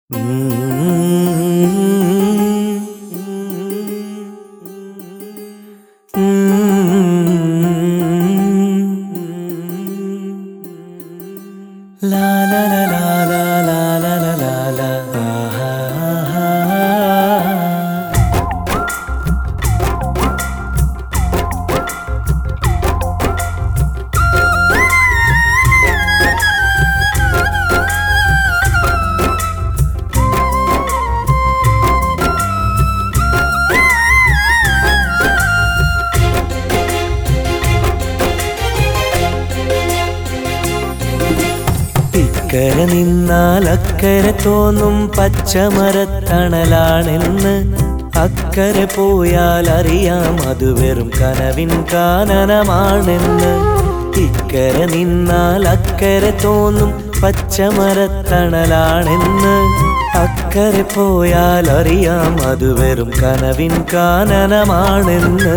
La la la la la la la la la la ah, ah, ah, ah. ഇക്കരെ നിന്നാൽ അക്കരെ തോന്നും പച്ചമരത്തണലാണെന്ന് അക്കരെ പോയാൽ അറിയാം അത് വെറും കനവിൻ കാനനമാണെന്ന് ഇക്കരെ നിന്നാൽ അക്കരെ തോന്നും പച്ചമരത്തണലാണെന്ന് അക്കരെ പോയാൽ അറിയാം അത് വെറും കനവിൻ കാനനമാണെന്ന്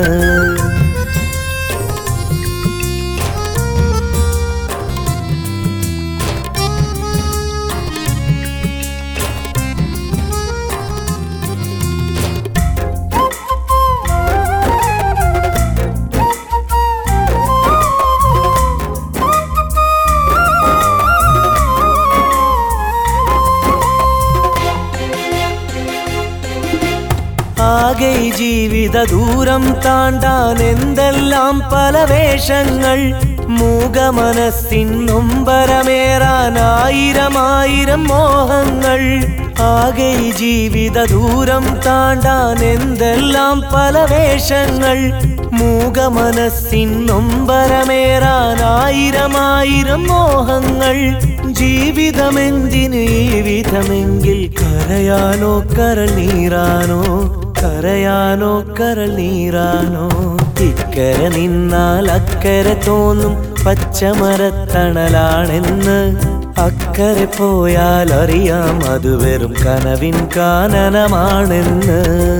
ആകെ ഈ ജീവിത ദൂരം താണ്ടാൻ എന്തെല്ലാം പല വേഷങ്ങൾ മൂകമനസ്സിൻ നൊമ്പരമേറാൻ ആയിരം ആയിരം മോഹങ്ങൾ ആകെ ഈ ജീവിത ദൂരം താണ്ടാൻ എന്തെല്ലാം പല വേഷങ്ങൾ മൂകമനസ്സിൻ നൊമ്പരമേറാൻ ആയിരം ആയിരം മോഹങ്ങൾ ജീവിതമെന്തിന് ഈ വിധമെങ്കിൽ കരയാനോ കരൾ നീറാനോ കരയാനോ കരൾ നീറാനോ ഇക്കരെ നിന്നാൽ അക്കരെ തോന്നും പച്ചമരത്തണലാണെന്ന് അക്കരെ പോയാൽ അറിയാം അത് വെറും കനവിൻ കാനനമാണെന്ന്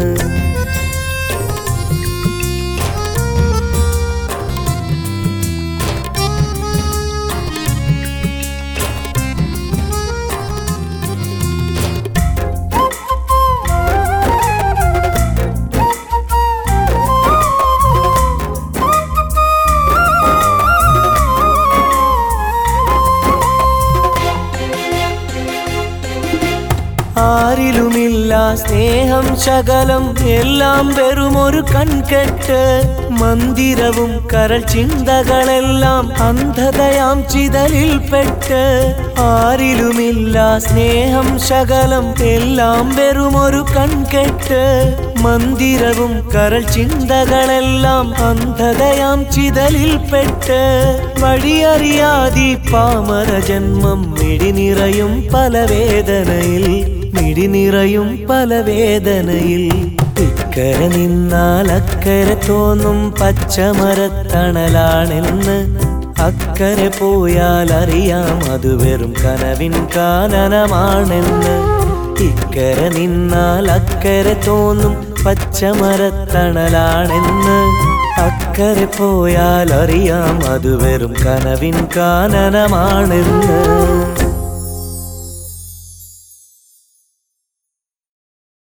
ആരിലുമില്ല സ്നേഹം ശകലം എല്ലാം വെറുമൊരു കൺകെട്ട് മന്ദിരവും കരൾ ചിന്തകളെല്ലാം അന്ധതയാം ചിതലിൽ പെട്ട് ആരിലുമില്ല സ്നേഹം ശകലം എല്ലാം വെറുമൊരു കൺകെട്ട് മന്ദിരവും കരൾ ചിന്തകളെല്ലാം അന്ധതയാം ചിതലിൽ പെട്ട് വഴിയറിയാതി പാമര ജന്മം മിഴിനിറയും പല വേദനയിൽ മിഴിനിറയും പല വേദനയിൽ ഇക്കരെ നിന്നാൽ അക്കരെ തോന്നും പച്ചമരത്തണലാണെന്ന് അക്കരെ പോയാൽ അറിയാം അത് വെറും കനവിൻ കാനനമാണെന്ന് ഇക്കരെ നിന്നാൽ അക്കരെ തോന്നും പച്ചമരത്തണലാണെന്ന് അക്കരെ പോയാൽ അറിയാം അത് വെറും കനവിൻ കാനനമാണെന്ന്